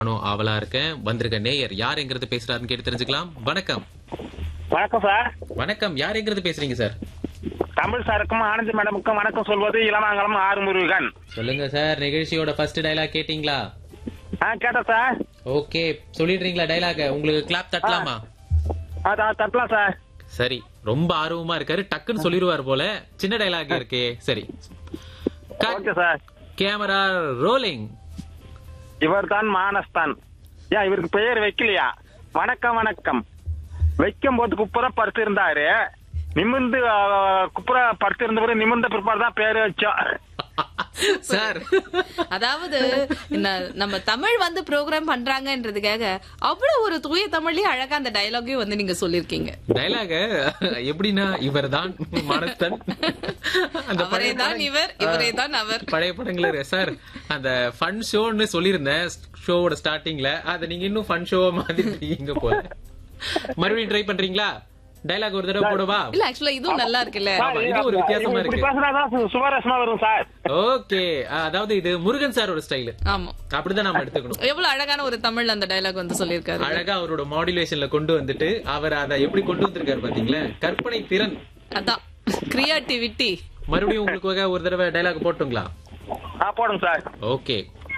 நானும் ஆவலா இருக்கேன் வந்திருக்க நேயர் யாருங்கிறது பேசுறாருன்னு கேட்டு தெரிஞ்சுக்கலாம் வணக்கம் வணக்கம் சார் வணக்கம் யாருங்கிறது பேசுறீங்க சார் தமிழ் சாருக்கும் ஆனந்தி மேடமுக்கும் வணக்கம் சொல்வது இளமாங்கலம் ஆறுமுருகன் சொல்லுங்க சார் நிகழ்ச்சியோட ஃபர்ஸ்ட் டயலாக் கேட்டீங்களா ஆ கேட்டேன் சார் ஓகே சொல்லிடுறீங்களா டயலாக உங்களுக்கு கிளாப் தட்டலாமா அதான் தட்டலாம் சார் சரி ரொம்ப ஆர்வமா இருக்காரு டக்குன்னு சொல்லிடுவார் போல சின்ன டயலாக் இருக்கே சரி ஓகே சார் கேமரா ரோலிங் இவர் தான் மானஸ்தான் ஏன் இவருக்கு பெயர் வைக்கலையா வணக்கம் வணக்கம் வைக்கும் போது குப்புற படுத்து இருந்தாரு நிமிர்ந்து ஆ, குப்புற படுத்து இருந்தவரு நிமிர்ந்த பிற்பாடு தான் பேரு வச்சோம் சார் அதாவது ந- நம்ம தமிழ் வந்து ப்ரோக்ராம் பண்றாங்கன்றதுக்காக அவ்வளவு ஒரு தூய தமிழ்லயே அழகா அந்த டயலாகையும் வந்து நீங்க சொல்லிருக்கீங்க டயலாக எப்படின்னா இவர்தான் மனத்தன் அந்த அவரே பழைய தான் படங்க- இவர் இவரே தான் அவர் பழைய படங்கள சார் அந்த ஃபன் ஷோன்னு சொல்லியிருந்தேன் ஷோவோட ஸ்டார்டிங்ல அத நீங்க இன்னும் ஃபன் ஷோவா மாத்திருக்கீங்க போல மறுபடியும் ட்ரை பண்றீங்களா டயலாக் ஒரு தடவை போடவா இல்ல ஆக்சுவலா இதுவும் நல்லா இருக்குல்ல சார், இது ஒரு வித்தியாசமா இப்படி இருக்கு. பேசினாதான் சு- சுவாரஸ்யமா வரும் சார் ஓகே அதாவது இது முருகன் சாரோட ஸ்டைல் ஆமா அப்படிதான் நாம எடுத்துக்கணும் எவ்வளவு அழகான ஒரு தமிழ் அந்த டயலாக் வந்து சொல்லியிருக்காரு அழகா அவரோட மாடுலேஷன்ல கொண்டு வந்துட்டு அவர் அதை எப்படி கொண்டு வந்திருக்காரு பாத்தீங்களா கற்பனை திறன் அதான் கிரியேட்டிவிட்டி மறுபடியும் உங்களுக்கு ஒரு தடவை டயலாக் போட்டுங்களா ஆ போடுங்க சார் ஓகே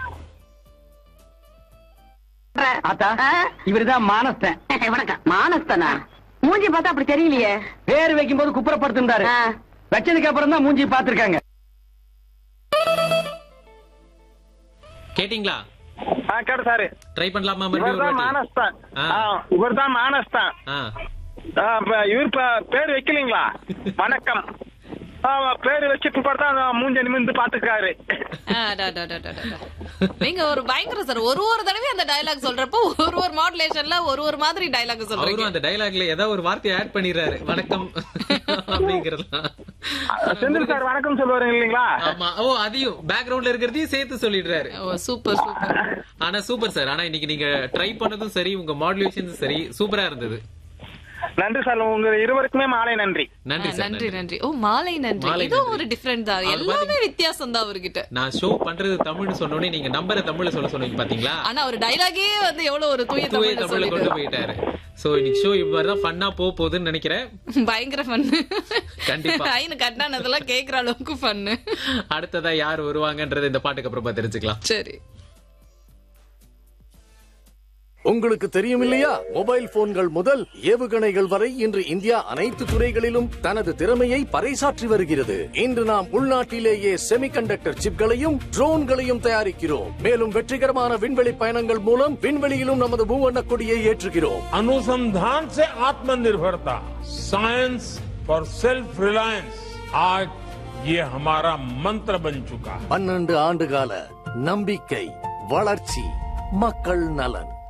ஆத்தா இவருதான் மானஸ்தன் வணக்கம் மானஸ்தனா மூஞ்சி பார்த்தா அப்படி தெரியலையே பேர் வைக்கும் போது குப்புறப்படுத்திருந்தாரு ஆ. வச்சதுக்கு அப்புறம் தான் மூஞ்சி பாத்திருக்காங்க கேட்டிங்களா ஆ கேட்டு சார் ட்ரை பண்ணலாமா இவர் மறுபடியும் தான் ஒரு வாட்டி? மானஸ்தான் ஆ. இவர் தான் மானஸ்தான் ஆ ஆ, அப்ப இவர் ப- பேர் வைக்கலீங்களா வணக்கம் ஆ, பேர் வச்சு பார்த்தா தான் மூஞ்ச நிமிர்ந்து பாத்துக்காரு ஆ, டா, டா, டா, டா, டா, டா. நீங்க ஒரு பயங்கர சார் ஒரு ஒரு தடவை அந்த டயலாக் சொல்றப்போ ஒரு ஒரு மாடுலேஷன்ல ஒரு ஒரு மாதிரி டயலாக் சொல்றீங்க அவரும் அந்த டயலாக்ல ஏதாவது ஒரு வார்த்தையை ஆட் பண்ணிடுறாரு வணக்கம் அப்படிங்கறதுலாம் செந்தில் சார் வணக்கம் சொல்லுவாரு இல்லைங்களா ஆமா ஓ அதையும் பேக்ரவுண்ட்ல இருக்கிறதையும் சேர்த்து சொல்லிடுறாரு ஓ சூப்பர் சூப்பர் ஆனா சூப்பர் சார் ஆனா இன்னைக்கு நீங்க ட்ரை பண்ணதும் சரி உங்க மாடுலேஷனும் சரி சூப்பரா இருந்தது நன்றி சார் உங்க இருவருக்குமே மாலை நன்றி நன்றி சார் நன்றி நன்றி ஓ மாலை நன்றி மாலை இதுவும் நன்றி. ஒரு டிஃபரெண்ட் தான் அவர் எல்லாமே வித்தியாசம் தான் அவர்கிட்ட நான் ஷோ பண்றது தமிழ்னு சொன்னோடனே நீங்க நம்பரை தமிழ்ல சொல்ல சொன்னீங்க பாத்தீங்களா ஆனா ஒரு டயலாகே வந்து எவ்வளவு ஒரு தூய தூய தமிழ்ல தமிழ்ல கொண்டு சொல்லிட்டு போயிட்டாரு சோ இன்னைக்கு ஷோ இவ்வாறுதான் ஃபன்னா போக போகுதுன்னு நினைக்கிறேன் பயங்கர ஃபன் கண்டிப்பா. ஐனு கட்டானதெல்லாம் கேக்குற அளவுக்கு ஃபன்னு அடுத்ததா யார் வருவாங்கன்றது இந்த பாட்டுக்கு அப்புறமா தெரிஞ்சுக்கலாம் சரி உங்களுக்கு தெரியும் இல்லையா மொபைல் போன்கள் முதல் ஏவுகணைகள் வரை இன்று இந்தியா அனைத்து துறைகளிலும் தனது திறமையை பறைசாற்றி வருகிறது இன்று நாம் உள்நாட்டிலேயே செமிகண்டக்டர் சிப்களையும் ட்ரோன்களையும் தயாரிக்கிறோம் மேலும் வெற்றிகரமான விண்வெளி பயணங்கள் மூலம் விண்வெளியிலும் நமது மூவண்ண கொடியை ஏற்றுகிறோம் अनुसंधान से आत्मनिर्भरता साइंस फॉर सेल्फ रिलायंस आज ये हमारा मंत्र बन चुका है பன்னெண்டு ஆண்டுகால நம்பிக்கை வளர்ச்சி மக்கள் நலன்